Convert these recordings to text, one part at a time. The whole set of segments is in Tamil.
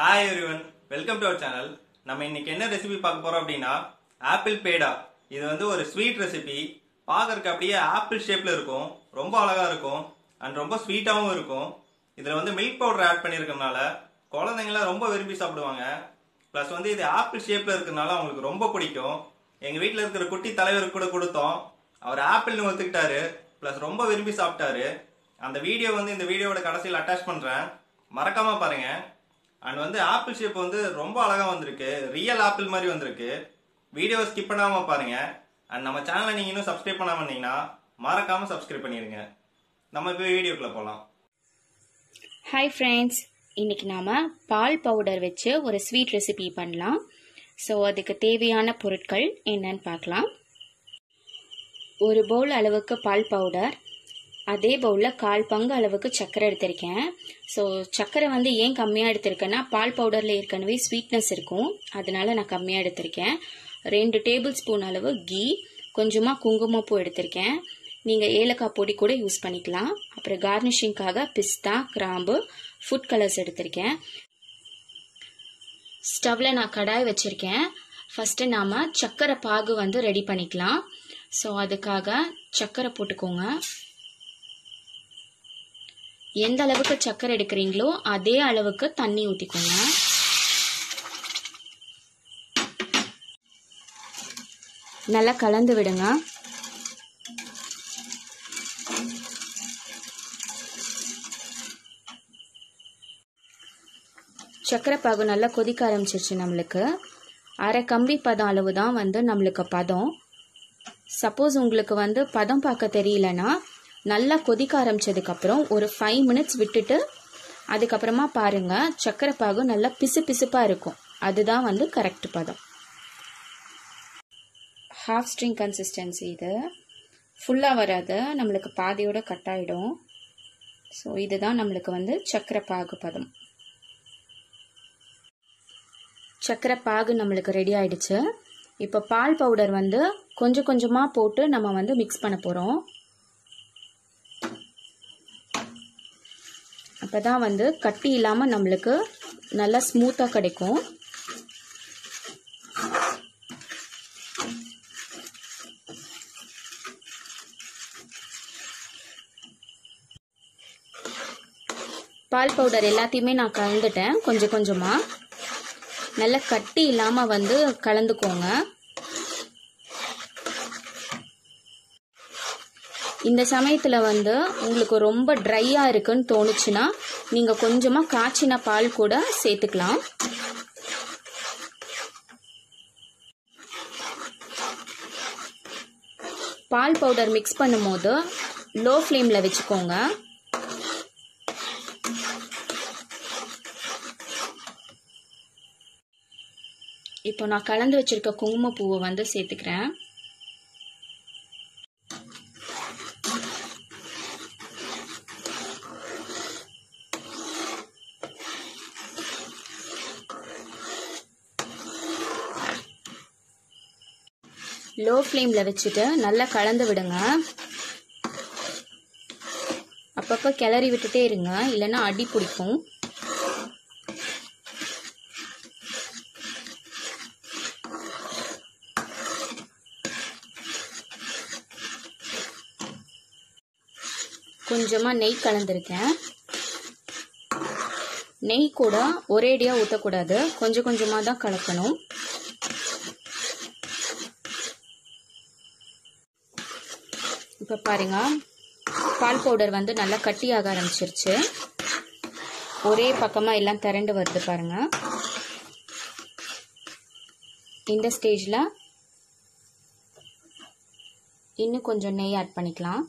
Hi everyone welcome to our channel நம்ம இன்னைக்கு என்ன ரெசிபி பார்க்க போறோம் அப்படின்னா ஆப்பிள் பேடா இது வந்து ஒரு ஸ்வீட் ரெசிபி பார்க்கறதுக்கு அப்படியே ஆப்பிள் ஷேப்ல இருக்கும் ரொம்ப அழகா இருக்கும் அண்ட் ரொம்ப ஸ்வீட்டாகவும் இருக்கும் இதில் வந்து மில்க் பவுடர் ஆட் பண்ணியிருக்கறனால குழந்தைங்களாம் ரொம்ப விரும்பி சாப்பிடுவாங்க ப்ளஸ் வந்து இது ஆப்பிள் ஷேப்ல இருக்கறனால அவங்களுக்கு ரொம்ப பிடிக்கும் எங்கள் வீட்டில் இருக்கிற குட்டி தலைவருக்கு கூட கொடுத்தோம் அவர் ஆப்பிள்னு ஒத்துக்கிட்டாரு ப்ளஸ் ரொம்ப விரும்பி சாப்பிட்டாரு அந்த வீடியோ வந்து இந்த வீடியோவோட கடைசியில் அட்டாச் பண்ணுறேன் மறக்காம பாருங்க அண்ட் வந்து ஆப்பிள் ஷேப் வந்து ரொம்ப அழகா வந்திருக்கு ரியல் ஆப்பிள் மாதிரி வந்திருக்கு வீடியோ ஸ்கிப் பண்ணாம பாருங்க அண்ட் நம்ம சேனலை நீங்க இன்னும் சப்ஸ்கிரைப் பண்ணாம இருந்தீங்கன்னா மறக்காம சப்ஸ்கிரைப் பண்ணிருங்க நம்ம இப்போ வீடியோக்குள்ள போகலாம் ஹாய் ஃப்ரெண்ட்ஸ் இன்றைக்கி நாம் பால் பவுடர் வச்சு ஒரு ஸ்வீட் ரெசிபி பண்ணலாம் ஸோ அதுக்கு தேவையான பொருட்கள் என்னன்னு பார்க்கலாம் ஒரு பவுல் அளவுக்கு பால் பவுடர் அதே பவுலில் கால் பங்கு அளவுக்கு சர்க்கரை எடுத்திருக்கேன் ஸோ சர்க்கரை வந்து ஏன் கம்மியாக எடுத்திருக்கேன்னா பால் பவுடரில் ஏற்கனவே ஸ்வீட்னஸ் இருக்கும் அதனால நான் கம்மியாக எடுத்திருக்கேன் ரெண்டு டேபிள் ஸ்பூன் அளவு கீ கொஞ்சமாக குங்குமப்பூ எடுத்திருக்கேன் நீங்கள் ஏலக்காய் பொடி கூட யூஸ் பண்ணிக்கலாம் அப்புறம் கார்னிஷிங்காக பிஸ்தா கிராம்பு ஃபுட் கலர்ஸ் எடுத்திருக்கேன் ஸ்டவ்வில் நான் கடாய் வச்சுருக்கேன் ஃபஸ்ட்டு நாம் சர்க்கரை பாகு வந்து ரெடி பண்ணிக்கலாம் ஸோ அதுக்காக சர்க்கரை போட்டுக்கோங்க எந்த அளவுக்கு சர்க்கரை எடுக்கிறீங்களோ அதே அளவுக்கு தண்ணி ஊற்றிக்கோங்க நல்லா கலந்து விடுங்க சர்க்கரை பாகு நல்லா கொதிக்க ஆரம்பிச்சிருச்சு நம்மளுக்கு அரை கம்பி பதம் அளவு தான் வந்து நம்மளுக்கு பதம் சப்போஸ் உங்களுக்கு வந்து பதம் பார்க்க தெரியலனா நல்லா கொதிக்க ஆரம்பிச்சதுக்கப்புறம் ஒரு ஃபைவ் மினிட்ஸ் விட்டுட்டு அதுக்கப்புறமா பாருங்க சர்க்கரை பாகு நல்லா பிசு பிசுப்பாக இருக்கும் அதுதான் வந்து கரெக்ட் பதம் ஹாஃப் ஸ்ட்ரிங் கன்சிஸ்டன்சி இது ஃபுல்லாக வராது நம்மளுக்கு பாதியோட கட் ஆகிடும் ஸோ இதுதான் நம்மளுக்கு வந்து சர்க்கரை பாகு பதம் சர்க்கரை பாகு நம்மளுக்கு ரெடி ஆயிடுச்சு இப்போ பால் பவுடர் வந்து கொஞ்சம் கொஞ்சமாக போட்டு நம்ம வந்து மிக்ஸ் பண்ண போகிறோம் அப்போ தான் வந்து கட்டி இல்லாமல் நம்மளுக்கு நல்லா ஸ்மூத்தாக கிடைக்கும் பால் பவுடர் எல்லாத்தையுமே நான் கலந்துட்டேன் கொஞ்சம் கொஞ்சமாக நல்லா கட்டி இல்லாமல் வந்து கலந்துக்கோங்க இந்த சமயத்தில் வந்து உங்களுக்கு ரொம்ப ட்ரையாக இருக்குன்னு தோணுச்சுன்னா நீங்கள் கொஞ்சமாக காய்ச்சின பால் கூட சேர்த்துக்கலாம் பால் பவுடர் மிக்ஸ் பண்ணும்போது லோ ஃப்ளேமில் வச்சுக்கோங்க இப்போ நான் கலந்து வச்சிருக்க குங்குமப்பூவை வந்து சேர்த்துக்கிறேன் லோ ஃப்ளேமில் வச்சுட்டு நல்லா கலந்து விடுங்க அப்பப்போ கிளறி விட்டுட்டே இருங்க இல்லைன்னா அடி பிடிக்கும் கொஞ்சமாக நெய் கலந்துருக்கேன் நெய் கூட ஒரேடியாக ஊற்றக்கூடாது கொஞ்சம் கொஞ்சமாக தான் கலக்கணும் இப்போ பாருங்க பால் பவுடர் வந்து நல்லா கட்டியாக ஆரம்பிச்சிருச்சு ஒரே பக்கமாக எல்லாம் திரண்டு வருது பாருங்க இந்த ஸ்டேஜில் இன்னும் கொஞ்சம் நெய் ஆட் பண்ணிக்கலாம்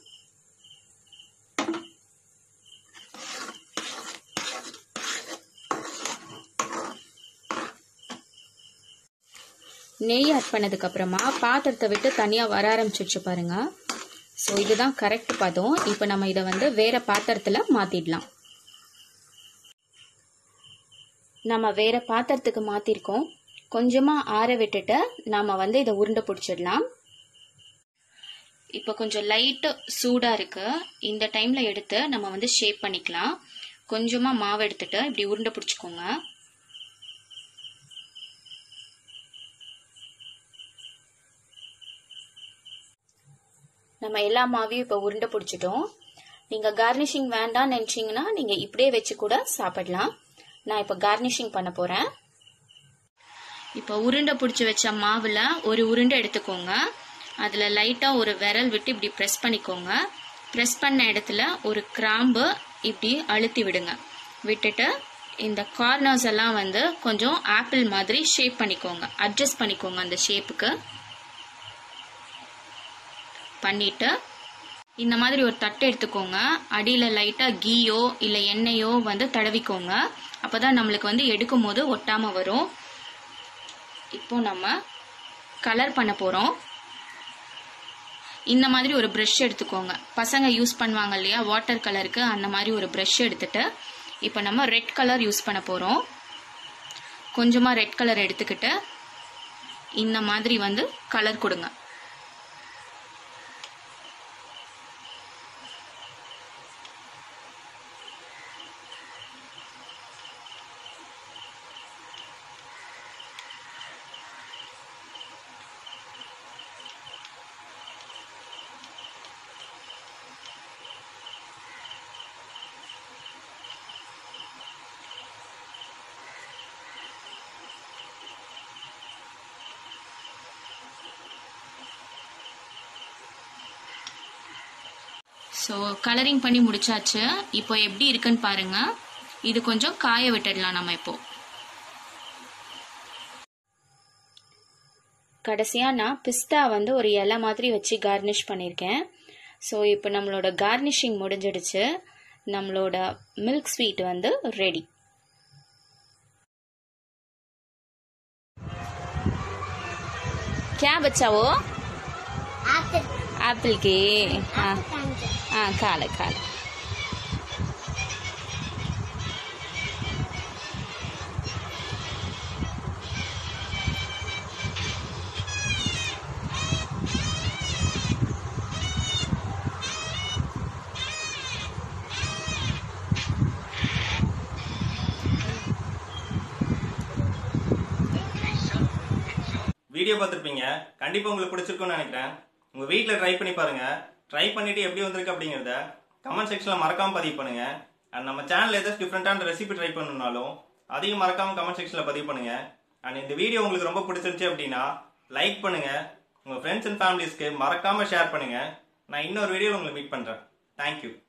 நெய் ஆட் பண்ணதுக்கப்புறமா பாத்திரத்தை விட்டு தனியாக வர ஆரம்பிச்சிருச்சு பாருங்க ஸோ இதுதான் கரெக்ட் பதம் இப்போ நம்ம இதை வந்து வேறு பாத்திரத்தில் மாற்றிடலாம் நம்ம வேறு பாத்திரத்துக்கு மாற்றிருக்கோம் கொஞ்சமாக ஆற விட்டுட்டு நாம் வந்து இதை உருண்டை பிடிச்சிடலாம் இப்போ கொஞ்சம் லைட்டு சூடாக இருக்குது இந்த டைமில் எடுத்து நம்ம வந்து ஷேப் பண்ணிக்கலாம் கொஞ்சமாக மாவு எடுத்துட்டு இப்படி உருண்டை பிடிச்சிக்கோங்க நம்ம எல்லா மாவையும் இப்போ உருண்டை பிடிச்சிட்டோம் நீங்கள் கார்னிஷிங் வேண்டாம்னு நினச்சிங்கன்னா நீங்கள் இப்படியே வச்சு கூட சாப்பிடலாம் நான் இப்போ கார்னிஷிங் பண்ண போகிறேன் இப்போ உருண்டை பிடிச்சி வச்ச மாவில் ஒரு உருண்டை எடுத்துக்கோங்க அதில் லைட்டாக ஒரு விரல் விட்டு இப்படி ப்ரெஸ் பண்ணிக்கோங்க ப்ரெஸ் பண்ண இடத்துல ஒரு கிராம்பு இப்படி அழுத்தி விடுங்க விட்டுட்டு இந்த கார்னர்ஸ் எல்லாம் வந்து கொஞ்சம் ஆப்பிள் மாதிரி ஷேப் பண்ணிக்கோங்க அட்ஜஸ்ட் பண்ணிக்கோங்க அந்த ஷேப்புக்கு பண்ணிட்டு இந்த மாதிரி ஒரு தட்டு எடுத்துக்கோங்க அடியில் லைட்டாக கீயோ இல்லை எண்ணெயோ வந்து தடவிக்கோங்க அப்போ தான் நம்மளுக்கு வந்து எடுக்கும் போது ஒட்டாமல் வரும் இப்போ நம்ம கலர் பண்ண போகிறோம் இந்த மாதிரி ஒரு ப்ரஷ் எடுத்துக்கோங்க பசங்க யூஸ் பண்ணுவாங்க இல்லையா வாட்டர் கலருக்கு அந்த மாதிரி ஒரு ப்ரஷ் எடுத்துட்டு இப்போ நம்ம ரெட் கலர் யூஸ் பண்ண போகிறோம் கொஞ்சமாக ரெட் கலர் எடுத்துக்கிட்டு இந்த மாதிரி வந்து கலர் கொடுங்க ஸோ கலரிங் பண்ணி முடிச்சாச்சு இப்போ எப்படி இருக்குன்னு பாருங்க இது கொஞ்சம் காய விட்டுடலாம் நம்ம இப்போ கடைசியாக நான் பிஸ்தா வந்து ஒரு இலை மாதிரி வச்சு கார்னிஷ் பண்ணியிருக்கேன் ஸோ இப்போ நம்மளோட கார்னிஷிங் முடிஞ்சிடுச்சு நம்மளோட மில்க் ஸ்வீட் வந்து ரெடி क्या बच्चा वो Apple. एप्पल के हाँ Orange. हाँ खा ले खा ले வீடியோ பார்த்துருப்பீங்க கண்டிப்பாக உங்களுக்கு பிடிச்சிருக்கும்னு நினைக்கிறேன் உங்கள் வீட்டில் ட்ரை பண்ணி பாருங்க ட்ரை பண்ணிட்டு எப்படி வந்திருக்கு அப்படிங்கிறத கமெண்ட் செக்ஷனில் மறக்காம பதிவு பண்ணுங்க அண்ட் நம்ம சேனல் ஏதாச்சும் டிஃப்ரெண்ட்டான ரெசிபி ட்ரை பண்ணணும்னாலும் அதையும் மறக்காம கமெண்ட் செக்ஷனில் பதிவு பண்ணுங்க அண்ட் இந்த வீடியோ உங்களுக்கு ரொம்ப பிடிச்சிருந்துச்சு அப்படின்னா லைக் பண்ணுங்க உங்கள் ஃப்ரெண்ட்ஸ் அண்ட் ஃபேமிலிஸ்க்கு மறக்காம ஷேர் பண்ணுங்க நான் இன்னொரு வீடியோவில் உங்களை மீட் பண்ணுறேன் தேங்க்யூ